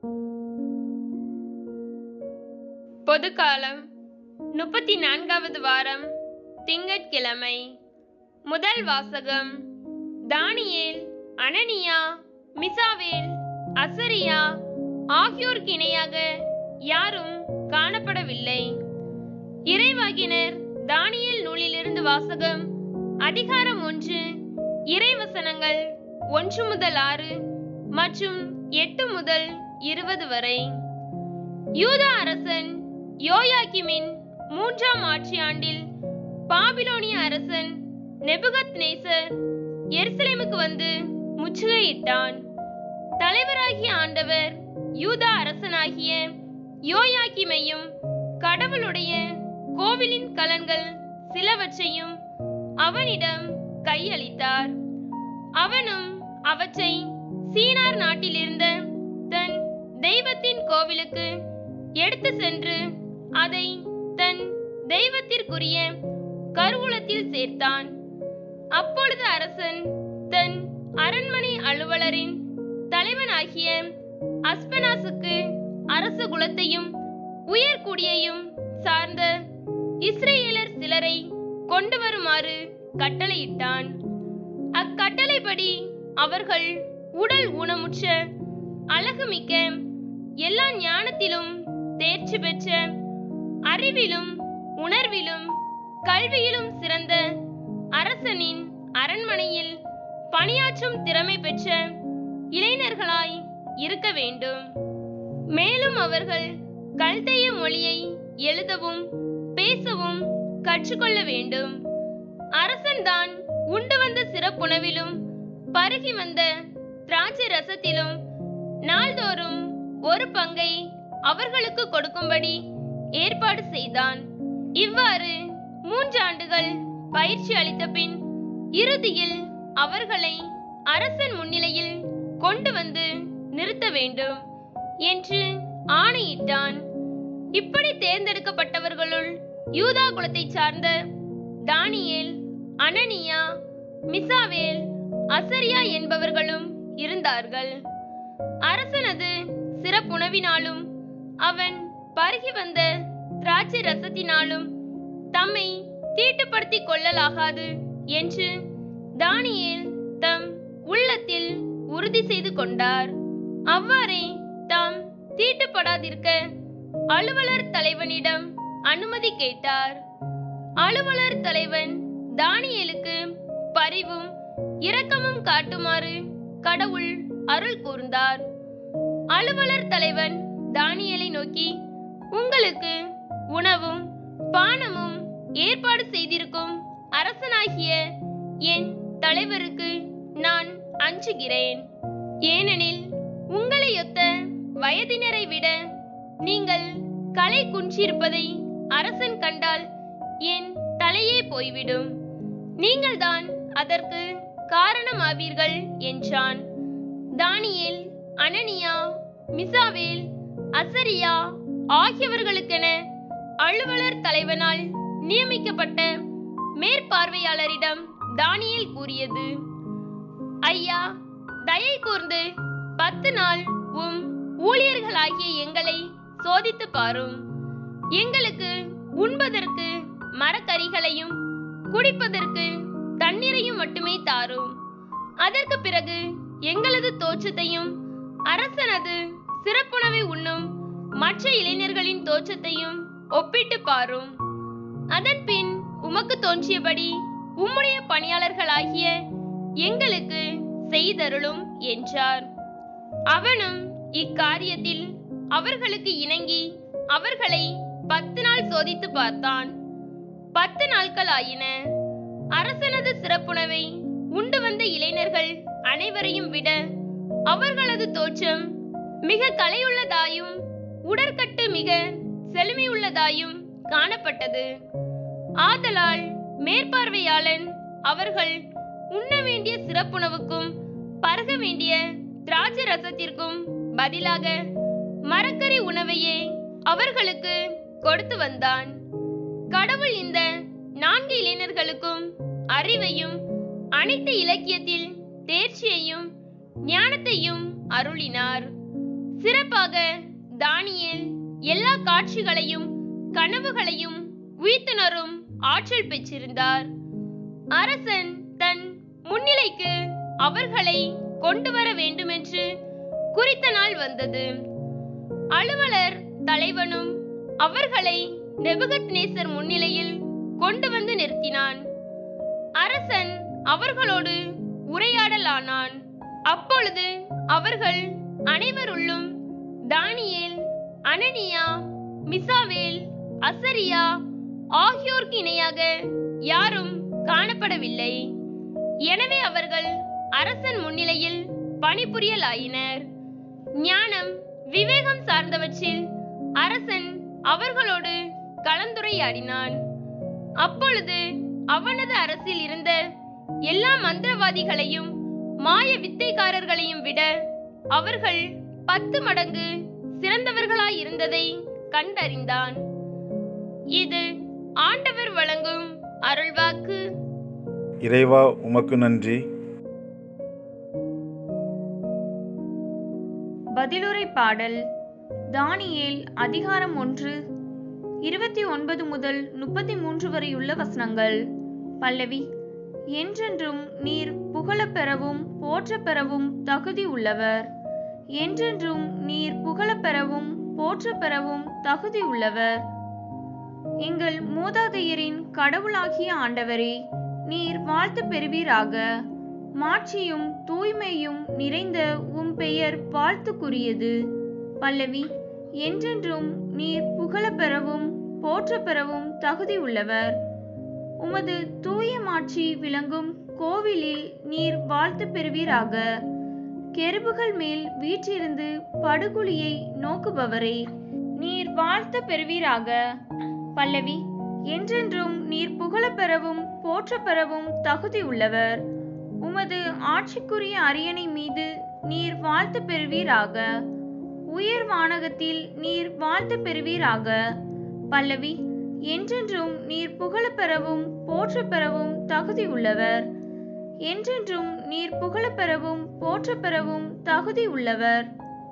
பொதுக்காலம் முப்பத்தி நான்காவது வாரம் திங்கட்கிழமை முதல் வாசகம் தானியேல் அனனியா மிசாவேல் அசரியா ஆகியோருக்கு இணையாக யாரும் காணப்படவில்லை இறைவாகினர் தானியேல் நூலிலிருந்து வாசகம் அதிகாரம் ஒன்று இறைவசனங்கள் ஒன்று முதல் ஆறு மற்றும் எட்டு முதல் இருபது வரை யூதா அரசன் யோயாக்கிமின் மூன்றாம் ஆட்சி ஆண்டில் பாபிலோனிய அரசன் நெபுகத் நேசர் எருசலேமுக்கு வந்து முற்றுகையிட்டான் தலைவராகிய ஆண்டவர் யூதா அரசனாகிய யோயாக்கிமையும் கடவுளுடைய கோவிலின் கலன்கள் சிலவற்றையும் அவனிடம் கையளித்தார் அவனும் அவற்றை சீனார் நாட்டிலிருந்த தன் தெய்வத்தின் கோவிலுக்கு எடுத்து சென்று அதை தன் தெய்வத்திற்குரிய கருவூலத்தில் சேர்த்தான் அப்பொழுது அரசன் தன் அரண்மனை அலுவலரின் தலைவனாகிய அஸ்பனாசுக்கு அரச குலத்தையும் உயர்குடியையும் சார்ந்த இஸ்ரேலர் சிலரை கொண்டு வருமாறு கட்டளையிட்டான் அக்கட்டளைப்படி அவர்கள் உடல் ஊனமுற்ற அழகுமிக்க எல்லா ஞானத்திலும் தேர்ச்சி பெற்ற அறிவிலும் உணர்விலும் கல்வியிலும் சிறந்த அரசனின் அரண்மனையில் பணியாற்றும் திறமை பெற்ற இளைஞர்களாய் இருக்க வேண்டும் மேலும் அவர்கள் கல்தேய மொழியை எழுதவும் பேசவும் கற்றுக்கொள்ள வேண்டும் அரசன்தான் உண்டு வந்த சிறப்புணவிலும் பருகி வந்த திராட்சை ரசத்திலும் நாள்தோறும் ஒரு பங்கை அவர்களுக்கு கொடுக்கும்படி ஏற்பாடு செய்தான் இவ்வாறு மூன்றாண்டுகள் பயிற்சி அளித்த பின் இறுதியில் அவர்களை அரசன் முன்னிலையில் கொண்டு வந்து நிறுத்த வேண்டும் என்று ஆணையிட்டான் இப்படி தேர்ந்தெடுக்கப்பட்டவர்களுள் யூதா குலத்தைச் சார்ந்த தானியேல் அனனியா மிசாவேல் அசரியா என்பவர்களும் இருந்தார்கள் அரசனது சிறப்புணவினாலும் அவன் பருகி வந்த திராட்சை ரசத்தினாலும் தம்மை தீட்டுப்படுத்திக் கொள்ளலாகாது என்று தானியேல் தம் உள்ளத்தில் உறுதி செய்து கொண்டார் அவ்வாறே தாம் தீட்டுப்படாதிருக்க அலுவலர் தலைவனிடம் அனுமதி கேட்டார் அலுவலர் தலைவன் தானியேலுக்கு பரிவும் இரக்கமும் காட்டுமாறு கடவுள் அருள் கூர்ந்தார் அலுவலர் தலைவன் தானியேலை நோக்கி உங்களுக்கு உணவும் பானமும் ஏற்பாடு செய்திருக்கும் அரசனாகிய என் தலைவருக்கு நான் அஞ்சுகிறேன் ஏனெனில் உங்களையொத்த வயதினரை விட நீங்கள் கலை குன்றிருப்பதை அரசன் கண்டால் என் தலையே போய்விடும் நீங்கள்தான் அதற்கு காரணமாவீர்கள் என்றான் தானியேல் அனனியா மிசாவேல் அசரியா ஆகியவர்களுக்கென அலுவலர் தலைவனால் நியமிக்கப்பட்ட மேற்பார்வையாளரிடம் தானியேல் கூறியது ஐயா தயை கூர்ந்து பத்து நாள் உம் ஊழியர்களாகிய எங்களை சோதித்து பாரும் எங்களுக்கு உண்பதற்கு மரக்கறிகளையும் குடிப்பதற்கு தண்ணீரையும் மட்டுமே தாரும் அதற்கு பிறகு எங்களது தோற்றத்தையும் அரசனது சிறப்புணவை உண்ணும் மற்ற இளைஞர்களின் தோற்றத்தையும் ஒப்பிட்டு பாரும் அதன் பின் உமக்கு தோன்றியபடி உம்முடைய பணியாளர்களாகிய எங்களுக்கு செய்தருளும் என்றார் அவனும் இக்காரியத்தில் அவர்களுக்கு இணங்கி அவர்களை பத்து நாள் சோதித்து பார்த்தான் பத்து நாட்கள் ஆயின அரசனது சிறப்புணவை உண்டு வந்த இளைஞர்கள் அனைவரையும் விட அவர்களது தோற்றம் மிக கலையுள்ளதாயும் உடற்கட்டு மிக செழுமையுள்ளதாயும் காணப்பட்டது ஆதலால் மேற்பார்வையாளன் அவர்கள் உண்ண வேண்டிய சிறப்புணவுக்கும் பருக வேண்டிய திராட்சை ரசத்திற்கும் பதிலாக மரக்கறி உணவையே அவர்களுக்கு கொடுத்து வந்தான் கடவுள் இந்த நான்கு இளைஞர்களுக்கும் அறிவையும் அனைத்து இலக்கியத்தில் தேர்ச்சியையும் ஞானத்தையும் அருளினார் சிறப்பாக தானியேல் எல்லா காட்சிகளையும் கனவுகளையும் உயிர்த்துணரும் ஆற்றல் பெற்றிருந்தார் அரசன் தன் முன்னிலைக்கு அவர்களை கொண்டு வர வேண்டுமென்று குறித்த நாள் வந்தது அலுவலர் தலைவனும் அவர்களை நெபுகத்நேசர் முன்னிலையில் கொண்டு வந்து நிறுத்தினான் அரசன் அவர்களோடு உரையாடலானான் அப்பொழுது அவர்கள் அனைவருள்ளும் தானியேல் அனனியா மிசாவேல் அசரியா ஆகியோருக்கு இணையாக யாரும் காணப்படவில்லை எனவே அவர்கள் அரசன் முன்னிலையில் பணிபுரியலாயினர் ஞானம் விவேகம் சார்ந்தவற்றில் அரசன் அவர்களோடு கலந்துரையாடினான் அப்பொழுது அவனது அரசில் இருந்த எல்லா மந்திரவாதிகளையும் மாய வித்தைக்காரர்களையும் விட அவர்கள் பத்து மடங்கு சிறந்தவர்களாயிருந்ததை கண்டறிந்தான் இது ஆண்டவர் வழங்கும் அருள்வாக்கு இறைவா உமக்கு நன்றி பதிலுரை பாடல் தானியேல் அதிகாரம் ஒன்று இருபத்தி ஒன்பது முதல் முப்பத்தி மூன்று வரையுள்ள வசனங்கள் பல்லவி என்றென்றும் நீர் புகழப் பெறவும் போற்றப் பெறவும் தகுதி உள்ளவர் என்றென்றும் நீர் புகழப் பெறவும் போற்றப் பெறவும் தகுதி உள்ளவர் எங்கள் மூதாதையரின் கடவுளாகிய ஆண்டவரே நீர் வாழ்த்து பெறுவீராக மாட்சியும் தூய்மையும் நிறைந்த உம் பெயர் வாழ்த்துக்குரியது பல்லவி என்றென்றும் நீர் புகழப் பெறவும் போற்றப் பெறவும் தகுதி உள்ளவர் உமது தூய மாட்சி விளங்கும் கோவிலில் நீர் வாழ்த்து பெறுவீராக கெருபுகள் மேல் வீற்றிருந்து படுகுழியை நோக்குபவரே நீர் வாழ்த்து பெறுவீராக பல்லவி என்றென்றும் நீர் புகழப் பெறவும் போற்றப் பெறவும் தகுதி உள்ளவர் உமது ஆட்சிக்குரிய அரியணை மீது நீர் வாழ்த்து பெறுவீராக உயர் வானகத்தில் நீர் வாழ்த்து பெறுவீராக பல்லவி என்றென்றும் நீர் புகழப் பெறவும் போற்றப் பெறவும் தகுதி உள்ளவர் என்றென்றும் நீர் புகழப் பெறவும் போற்றப் பெறவும் தகுதி உள்ளவர்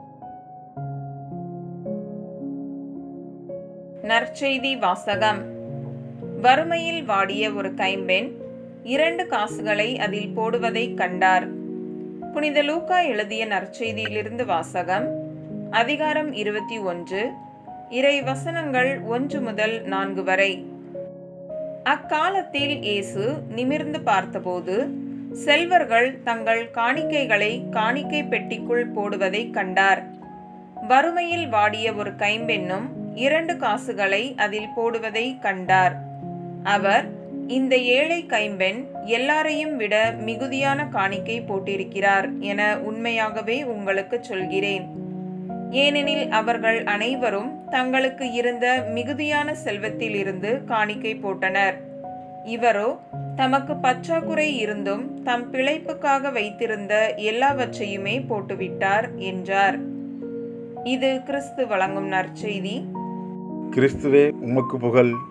நற்செய்தி வாசகம் வறுமையில் வாடிய ஒரு கைம்பெண் இரண்டு காசுகளை அதில் போடுவதைக் கண்டார் புனித லூக்கா எழுதிய நற்செய்தியிலிருந்து வாசகம் அதிகாரம் இருபத்தி ஒன்று இறை வசனங்கள் ஒன்று முதல் நான்கு வரை அக்காலத்தில் இயேசு நிமிர்ந்து பார்த்தபோது செல்வர்கள் தங்கள் காணிக்கைகளை காணிக்கை பெட்டிக்குள் போடுவதைக் கண்டார் வறுமையில் வாடிய ஒரு கைம்பெண்ணும் இரண்டு காசுகளை அதில் போடுவதை கண்டார் அவர் இந்த ஏழை கைம்பெண் எல்லாரையும் விட மிகுதியான காணிக்கை போட்டிருக்கிறார் என உண்மையாகவே உங்களுக்கு சொல்கிறேன் ஏனெனில் அவர்கள் அனைவரும் தங்களுக்கு இருந்த மிகுதியான செல்வத்தில் இருந்து காணிக்கை போட்டனர் இவரோ தமக்கு பற்றாக்குறை இருந்தும் தம் பிழைப்புக்காக வைத்திருந்த எல்லாவற்றையுமே போட்டுவிட்டார் என்றார் இது கிறிஸ்து வழங்கும் நற்செய்தி கிறிஸ்துவே உமக்கு புகழ்